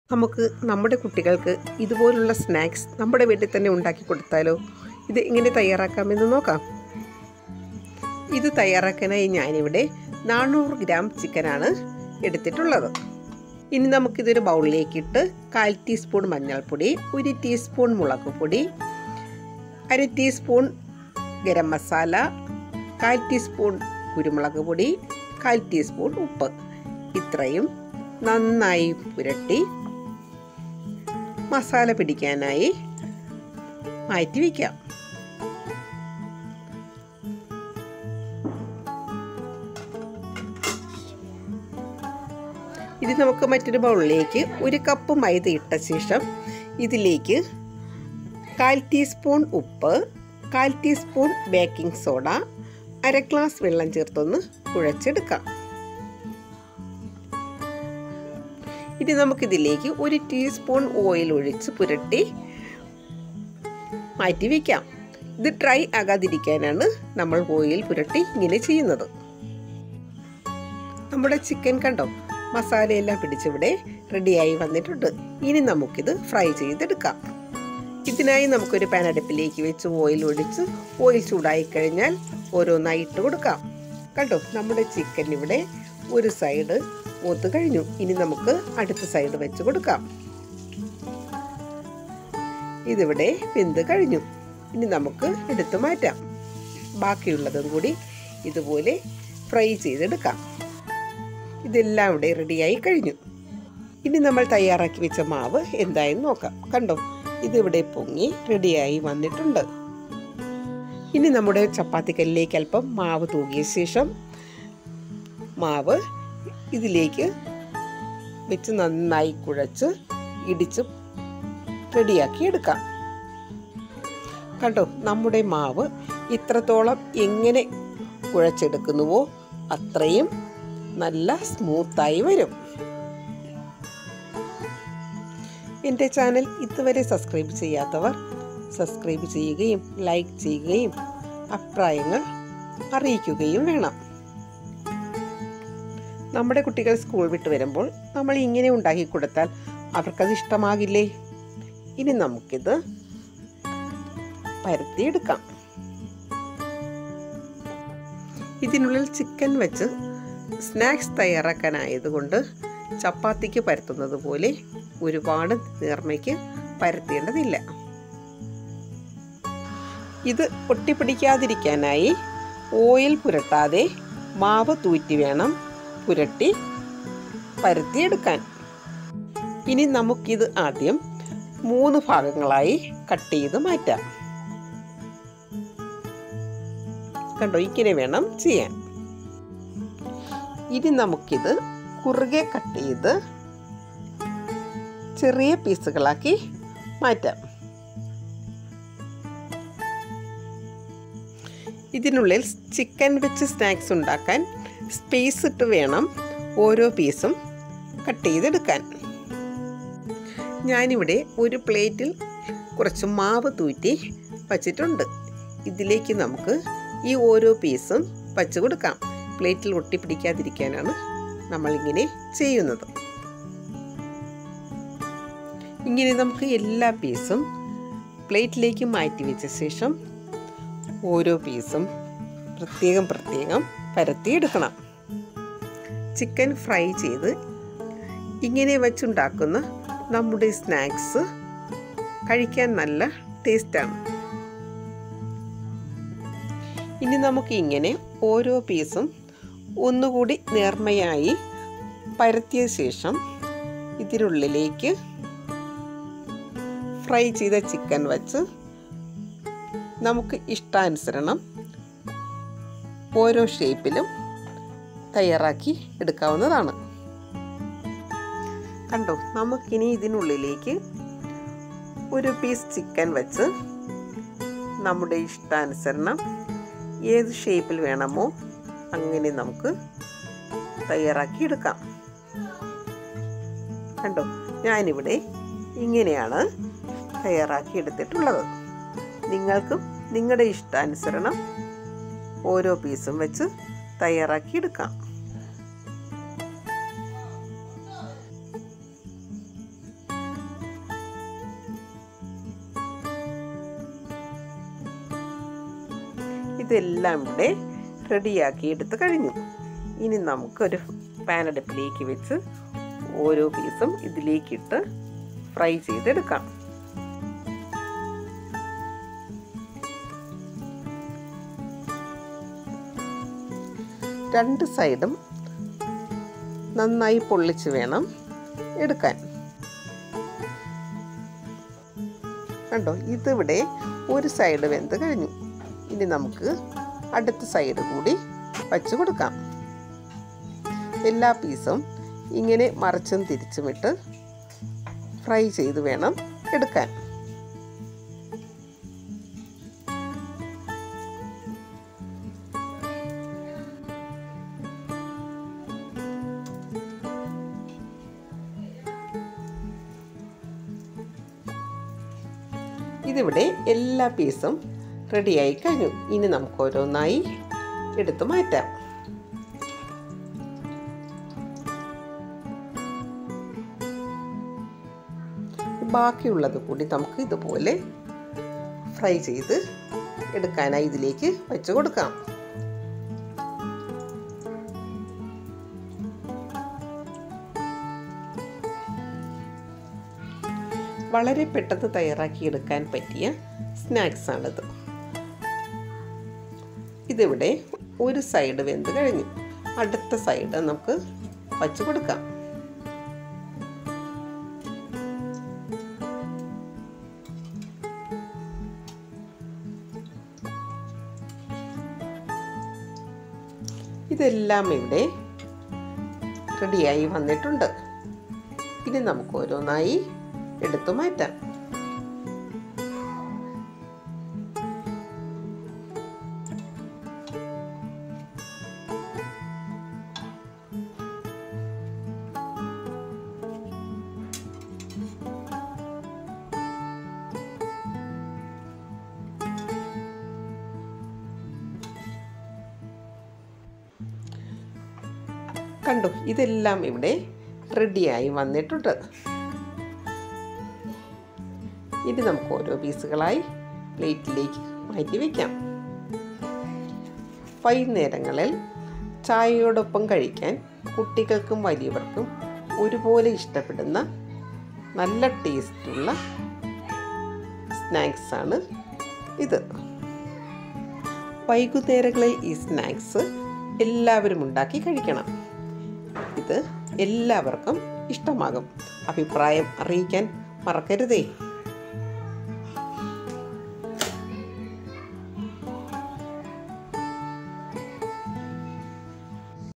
നമുക്ക് നമ്മുടെ കുട്ടികൾക്ക് ഇതുപോലുള്ള സ്നാക്സ് നമ്മുടെ വീട്ടിൽ തന്നെ ഉണ്ടാക്കി കൊടുത്താലോ ഇത് എങ്ങനെ തയ്യാറാക്കാമെന്ന് നോക്കാം ഇത് തയ്യാറാക്കാനായി ഞാനിവിടെ നാനൂറ് ഗ്രാം ചിക്കനാണ് എടുത്തിട്ടുള്ളത് ഇനി നമുക്കിതൊരു ബൗളിലേക്ക് ഇട്ട് കാൽ ടീസ്പൂൺ മഞ്ഞൾപ്പൊടി ഒരു ടീസ്പൂൺ മുളക് പൊടി അര ടീസ്പൂൺ ഗരം മസാല കാൽ ടീസ്പൂൺ കുരുമുളക് പൊടി കാൽ ടീസ്പൂൺ ഉപ്പ് ഇത്രയും നന്നായി പുരട്ടി മസാല പിടിക്കാനായി മാറ്റി വയ്ക്കാം ഇത് നമുക്ക് മറ്റൊരു ബൗളിലേക്ക് ഒരു കപ്പ് മൈദ ഇട്ട ശേഷം ഇതിലേക്ക് കാൽ ടീസ്പൂൺ ഉപ്പ് കാൽ ടീസ്പൂൺ ബേക്കിംഗ് സോഡ അര ഗ്ലാസ് വെള്ളം ചേർത്തൊന്ന് കുഴച്ചെടുക്കാം ഇനി നമുക്കിതിലേക്ക് ഒരു ടീസ്പൂൺ ഓയിൽ ഒഴിച്ച് പുരട്ടി മാറ്റി വയ്ക്കാം ഇത് ഡ്രൈ ആകാതിരിക്കാനാണ് നമ്മൾ ഓയിൽ പുരട്ടി ഇങ്ങനെ ചെയ്യുന്നത് നമ്മുടെ ചിക്കൻ കണ്ടോ മസാലയെല്ലാം പിടിച്ചിവിടെ റെഡിയായി വന്നിട്ടുണ്ട് ഇനി നമുക്കിത് ഫ്രൈ ചെയ്തെടുക്കാം ഇതിനായി നമുക്കൊരു പാൻ അടുപ്പിലേക്ക് വെച്ച് ഓയിൽ ഒഴിച്ച് ഓയിൽ ചൂടായി കഴിഞ്ഞാൽ ഓരോന്നായി ഇട്ട് കൊടുക്കാം കണ്ടോ നമ്മുടെ ചിക്കൻ ഇവിടെ ഒരു സൈഡ് മൂത്ത് കഴിഞ്ഞു ഇനി നമുക്ക് അടുത്ത സൈഡ് വെച്ച് കൊടുക്കാം ഇതിവിടെ വെന്ത് കഴിഞ്ഞു ഇനി നമുക്ക് എടുത്തു മാറ്റാം ബാക്കിയുള്ളതും കൂടി ഇതുപോലെ ഫ്രൈ ചെയ്തെടുക്കാം ഇതെല്ലാം ഇവിടെ റെഡിയായി കഴിഞ്ഞു ഇനി നമ്മൾ തയ്യാറാക്കി വെച്ച മാവ് എന്തായെന്ന് നോക്കാം കണ്ടോ ഇതിവിടെ പൊങ്ങി റെഡിയായി വന്നിട്ടുണ്ട് ഇനി നമ്മുടെ ചപ്പാത്തിക്കല്ലിലേക്ക് അല്പം മാവ് തൂകിയ ശേഷം മാവ് ഇതിലേക്ക് വെച്ച് നന്നായി കുഴച്ച് ഇടിച്ച് റെഡിയാക്കി എടുക്കാം കണ്ടോ നമ്മുടെ മാവ് ഇത്രത്തോളം എങ്ങനെ കുഴച്ചെടുക്കുന്നുവോ അത്രയും നല്ല സ്മൂത്തായി വരും എൻ്റെ ചാനൽ ഇതുവരെ സബ്സ്ക്രൈബ് ചെയ്യാത്തവർ സബ്സ്ക്രൈബ് ചെയ്യുകയും ലൈക്ക് ചെയ്യുകയും അഭിപ്രായങ്ങൾ അറിയിക്കുകയും വേണം നമ്മുടെ കുട്ടികൾ സ്കൂൾ വിട്ട് വരുമ്പോൾ നമ്മൾ ഇങ്ങനെ ഉണ്ടാക്കി കൊടുത്താൽ അവർക്കത് ഇഷ്ടമാകില്ലേ ഇനി നമുക്കിത് പരത്തിയെടുക്കാം ഇതിനുള്ളിൽ ചിക്കൻ വെച്ച് സ്നാക്സ് തയ്യാറാക്കാനായതുകൊണ്ട് ചപ്പാത്തിക്ക് പരത്തുന്നത് പോലെ ഒരുപാട് നേർമയ്ക്ക് പരത്തേണ്ടതില്ല ഇത് ഒട്ടിപ്പിടിക്കാതിരിക്കാനായി ഓയിൽ പുരട്ടാതെ മാവ് തൂറ്റി വേണം പുരട്ടി പരത്തിയെടുക്കാൻ ഇനി നമുക്കിത് ആദ്യം മൂന്ന് ഭാഗങ്ങളായി കട്ട് ചെയ്ത് മാറ്റാം കണ്ടോ ഇങ്ങനെ വേണം ചെയ്യാൻ ഇനി നമുക്കിത് കുറുകെ കട്ട് ചെയ്ത് ചെറിയ പീസുകളാക്കി മാറ്റാം ഇതിനുള്ളിൽ ചിക്കൻ വെച്ച് സ്നാക്സ് ഉണ്ടാക്കാൻ സ്പേസ് ഇട്ട് വേണം ഓരോ പീസും കട്ട് ചെയ്തെടുക്കാൻ ഞാനിവിടെ ഒരു പ്ലേറ്റിൽ കുറച്ച് മാവ് തൂറ്റി വച്ചിട്ടുണ്ട് ഇതിലേക്ക് നമുക്ക് ഈ ഓരോ പീസും വച്ച് കൊടുക്കാം പ്ലേറ്റിൽ ഒട്ടിപ്പിടിക്കാതിരിക്കാനാണ് നമ്മളിങ്ങനെ ചെയ്യുന്നത് ഇങ്ങനെ നമുക്ക് എല്ലാ പീസും പ്ലേറ്റിലേക്ക് മാറ്റി വെച്ച ശേഷം ഓരോ പീസും പ്രത്യേകം പ്രത്യേകം പരത്തിയെടുക്കണം ചിക്കൻ ഫ്രൈ ചെയ്ത് ഇങ്ങനെ വച്ചുണ്ടാക്കുന്ന നമ്മുടെ സ്നാക്സ് കഴിക്കാൻ നല്ല ടേസ്റ്റാണ് ഇനി നമുക്ക് ഇങ്ങനെ ഓരോ പീസും ഒന്നുകൂടി നേർമയായി പരത്തിയ ശേഷം ഇതിനുള്ളിലേക്ക് ഫ്രൈ ചെയ്ത ചിക്കൻ വച്ച് നമുക്ക് ഇഷ്ടാനുസരണം ഓരോ ഷേപ്പിലും തയ്യാറാക്കി എടുക്കാവുന്നതാണ് കണ്ടോ നമുക്കിനി ഇതിനുള്ളിലേക്ക് ഒരു പീസ് ചിക്കൻ വെച്ച് നമ്മുടെ ഇഷ്ടാനുസരണം ഏത് ഷേപ്പിൽ വേണമോ അങ്ങനെ നമുക്ക് തയ്യാറാക്കി എടുക്കാം കണ്ടോ ഞാനിവിടെ ഇങ്ങനെയാണ് തയ്യാറാക്കി എടുത്തിട്ടുള്ളത് നിങ്ങൾക്കും നിങ്ങളുടെ ഇഷ്ടാനുസരണം ഓരോ പീസും വെച്ച് തയ്യാറാക്കി എടുക്കാം ഇതെല്ലാം ഇവിടെ റെഡിയാക്കി എടുത്ത് കഴിഞ്ഞു ഇനി നമുക്കൊരു പാനടുപ്പിലേക്ക് വെച്ച് ഓരോ പീസും ഇതിലേക്കിട്ട് ഫ്രൈ ചെയ്തെടുക്കാം രണ്ട് സൈഡും നന്നായി പൊള്ളിച്ച് വേണം എടുക്കാൻ കണ്ടോ ഇതിവിടെ ഒരു സൈഡ് വെന്ത് കഴിഞ്ഞു ഇനി നമുക്ക് അടുത്ത സൈഡ് കൂടി വച്ച് കൊടുക്കാം എല്ലാ പീസും ഇങ്ങനെ മറിച്ചും തിരിച്ചുമിട്ട് ഫ്രൈ ചെയ്ത് വേണം എടുക്കാൻ ഇതിവിടെ എല്ലാ പീസും റെഡിയായി കഴിഞ്ഞു ഇനി നമുക്ക് ഓരോന്നായി എടുത്തു മാറ്റാം ബാക്കിയുള്ളത് കൂടി നമുക്ക് ഇതുപോലെ ഫ്രൈ ചെയ്ത് എടുക്കാനായി ഇതിലേക്ക് വെച്ച് കൊടുക്കാം വളരെ പെട്ടെന്ന് തയ്യാറാക്കിയെടുക്കാൻ പറ്റിയ സ്നാക്സ് ആണിത് ഇതിവിടെ ഒരു സൈഡ് വെന്ത് കഴിഞ്ഞു അടുത്ത സൈഡ് നമുക്ക് വച്ച് കൊടുക്കാം ഇതെല്ലാം ഇവിടെ റെഡിയായി വന്നിട്ടുണ്ട് ഇനി നമുക്ക് ഓരോന്നായി എടുത്തു മാറ്റാം കണ്ടു ഇതെല്ലാം ഇവിടെ റെഡിയായി വന്നിട്ടുണ്ട് ഇനി നമുക്ക് ഓരോ പീസുകളായി പ്ലേറ്റിലേക്ക് മാറ്റി വയ്ക്കാം വൈകുന്നേരങ്ങളിൽ ചായയോടൊപ്പം കഴിക്കാൻ കുട്ടികൾക്കും വലിയവർക്കും ഒരുപോലെ ഇഷ്ടപ്പെടുന്ന നല്ല ടേസ്റ്റുള്ള സ്നാക്സാണ് ഇത് വൈകുന്നേരങ്ങളിൽ ഈ സ്നാക്സ് എല്ലാവരും ഉണ്ടാക്കി കഴിക്കണം ഇത് എല്ലാവർക്കും ഇഷ്ടമാകും അഭിപ്രായം അറിയിക്കാൻ മറക്കരുതേ